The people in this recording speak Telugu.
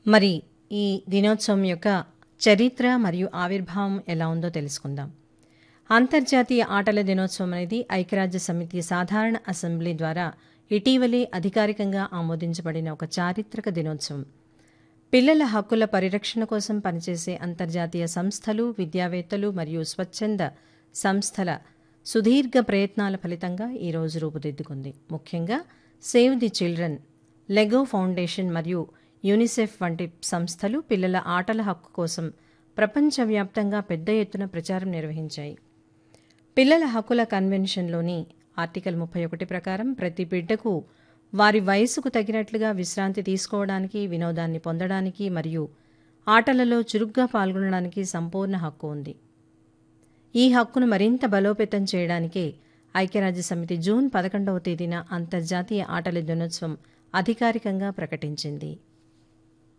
మరి ఈ దినోత్సవం యొక్క చరిత్ర మరియు ఆవిర్భావం ఎలా ఉందో తెలుసుకుందాం అంతర్జాతీయ ఆటల దినోత్సవం అనేది ఐక్యరాజ్య సమితి సాధారణ అసెంబ్లీ ద్వారా ఇటీవలే అధికారికంగా ఆమోదించబడిన ఒక చారిత్రక దినోత్సవం పిల్లల హక్కుల పరిరక్షణ కోసం పనిచేసే అంతర్జాతీయ సంస్థలు విద్యావేత్తలు మరియు స్వచ్ఛంద సంస్థల సుదీర్ఘ ప్రయత్నాల ఫలితంగా ఈరోజు రూపుదిద్దుకుంది ముఖ్యంగా save the children Lego foundation మరియు యూనిసెఫ్ వంటి సంస్థలు పిల్లల ఆటల హక్కు కోసం ప్రపంచవ్యాప్తంగా పెద్ద ఎత్తున ప్రచారం నిర్వహించాయి పిల్లల హక్కుల కన్వెన్షన్లోని ఆర్టికల్ ముప్పై ఒకటి ప్రకారం ప్రతి బిడ్డకు వారి వయసుకు తగినట్లుగా విశ్రాంతి తీసుకోవడానికి వినోదాన్ని పొందడానికి మరియు ఆటలలో చురుగ్గా పాల్గొనడానికి సంపూర్ణ హక్కు ఉంది ఈ హక్కును మరింత బలోపేతం చేయడానికే ఐక్యరాజ్య సమితి జూన్ పదకొండవ తేదీన అంతర్జాతీయ ఆటల దినోత్సవం అధికారికంగా ప్రకటించింది